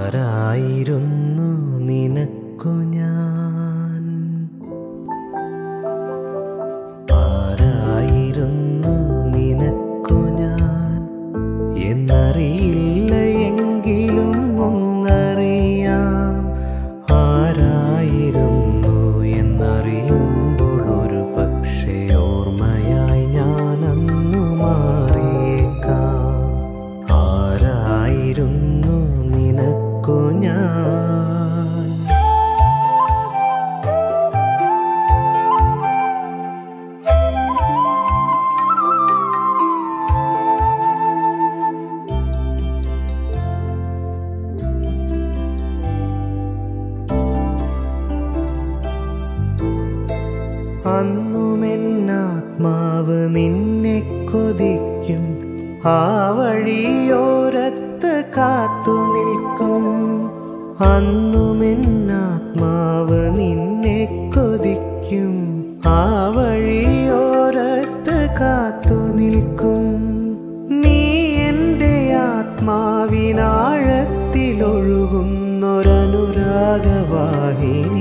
ആരായിരുന്നു നിനക്കു ഞാൻ ആരായിരുന്നു നിനക്കു ഞാൻ എന്നറിയില്ല എങ്കിലും ഒന്നറിയാം ആരായിരുന്നു എന്നറിയുമ്പോൾ ഒരു പക്ഷേ ഓർമ്മയായി ഞാൻ അന്നു മാറിയേക്കാം ആരായിരുന്നു നിനക്കു ഞാൻ അന്നുമെന്നാത്മാവ് നിന്നെ കൊതിക്കും ആ വഴിയോരത്ത് കാത്തു നിൽക്കും അന്നുമെന്നാത്മാവ് നിന്നെ കൊതിക്കും ആ വഴിയോരത്ത് കാത്തു നിൽക്കും നീ എൻ്റെ ആത്മാവിനാഴത്തിലൊഴുകുന്നൊരനുരാഗവാഹിനി